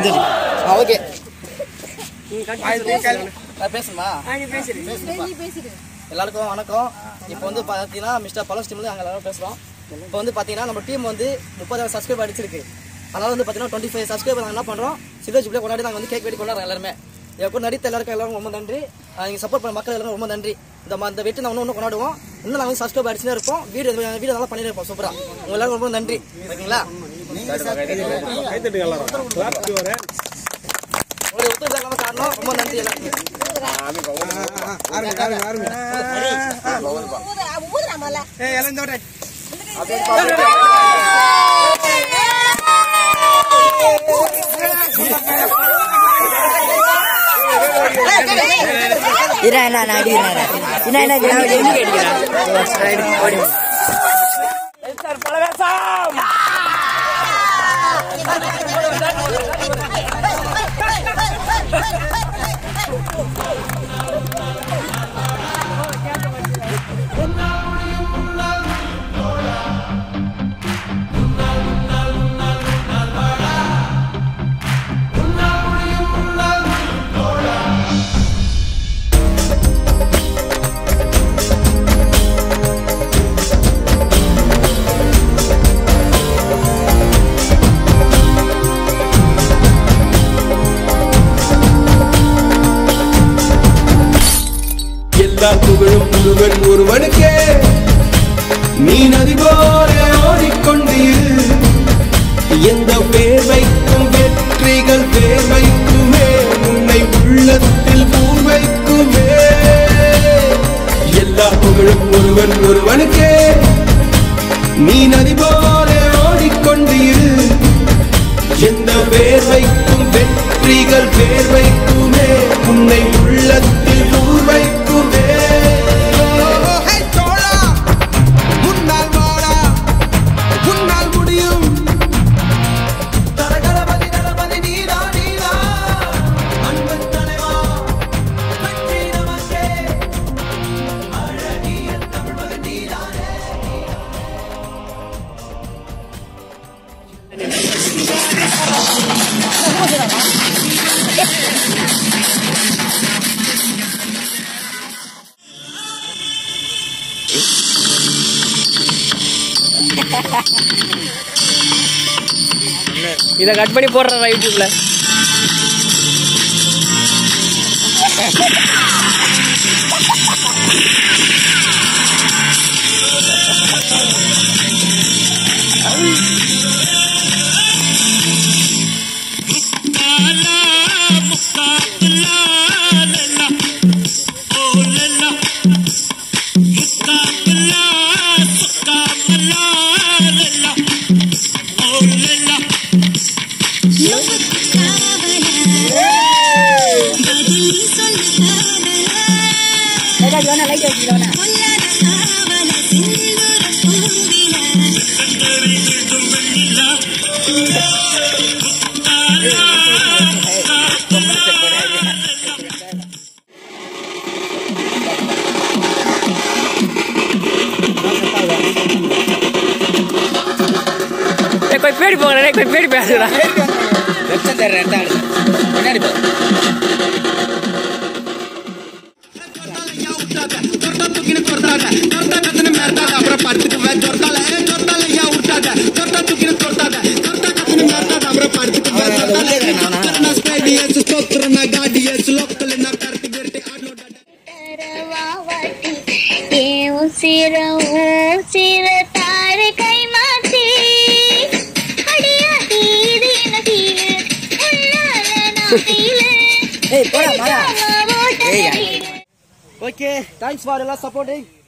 ஆ okay நான் பேசணுமா பேசுப்பா. எல்லாருக்கும் வணக்கம் இப்போ வந்து பார்த்தீங்கன்னா மிஸ்டர் பலஸ் டீம்ல அங்கே எல்லாரும் பேசுகிறோம் இப்போ வந்து பார்த்தீங்கன்னா நம்ம டீம் வந்து முப்பதாயிரம் சப்ஸ்கிரைப் அடிச்சிருக்கு அதனால வந்து பார்த்தீங்கன்னா டுவெண்ட்டி ஃபைவ் சப்ஸ்கிரைபர் நாங்கள் என்ன பண்ணுறோம் சில்வர் ஜூப்ளே கொண்டாடி நாங்கள் வந்து கேக் வெட்டி கொண்டாடுறோம் எல்லாருமே என் கூட நடித்த எல்லாருக்கும் எல்லாரும் ரொம்ப நன்றி நீங்கள் சப்போர்ட் பண்ண மக்கள் எல்லாரும் ரொம்ப நன்றி இந்த ம- இந்த வெட்டி நாங்கள் இன்னும் கொண்டாடுவோம் இன்னும் நாங்கள் வந்து சப்ஸ்கிரைப் அடிச்சுட்டே இருப்போம் வீடியோ வீடியோ நல்லா பண்ணிட்டு இருப்போம் சூப்பராக உங்க எல்லாரும் ரொம்ப நன்றி ஓகேங்களா ஒரு ஒத்துழைப்பு இல்லாம காரணம் ரொம்ப நன்றி எல்லாருக்கும் இதான் என்ன நான் அடிக்கிறேன் என்ன என்ன நான் எங்க அடிக்கிறேன் எல்லா புகழும் முருகன் ஒருவனுக்கே நீ நதி போல ஓடிக்கொண்டீரு எந்த பேர் வைக்கும் வெற்றிகள் பேர் வைக்குமே உன்னை உள்ளத்தில் பூர் வைக்குமே எல்லா புகழும் ஒருவன் ஒருவனுக்கே நீ நதி போல ஓடிக்கொண்டீரு எந்த பேர் வைக்கும் வெற்றிகள் பேர் வைக்குமே உன்னை உள்ளத்தில் ஊர் வைக்குமே முன்னால் வாடா உன்னால் முடியும் தரகரபதி தளபதி நீரா நீரா அன்பு தலைவா வெற்றி நமக்கே அழகிய தமிழ் நீரானே இதை கட் பண்ணி போடுறேன் யூடியூப்ல லைட் வச்சுக்கிறோம் ஏய், கொஞ்சம் பேடி போகிறேன் கொஞ்சம் பேடி பேசுறா வெச்சம் தர்றேன் பின்னாடி போ உசிர உசிர தாரு கை மாற்றி அடியா தீது என தீரு உன்னால நான் தீரு ஏய் போடா மாறா ஓட்ட ஏய் ஓகே தேங்க்ஸ் ஃபார் எல்லாம் சப்போர்ட்டிங்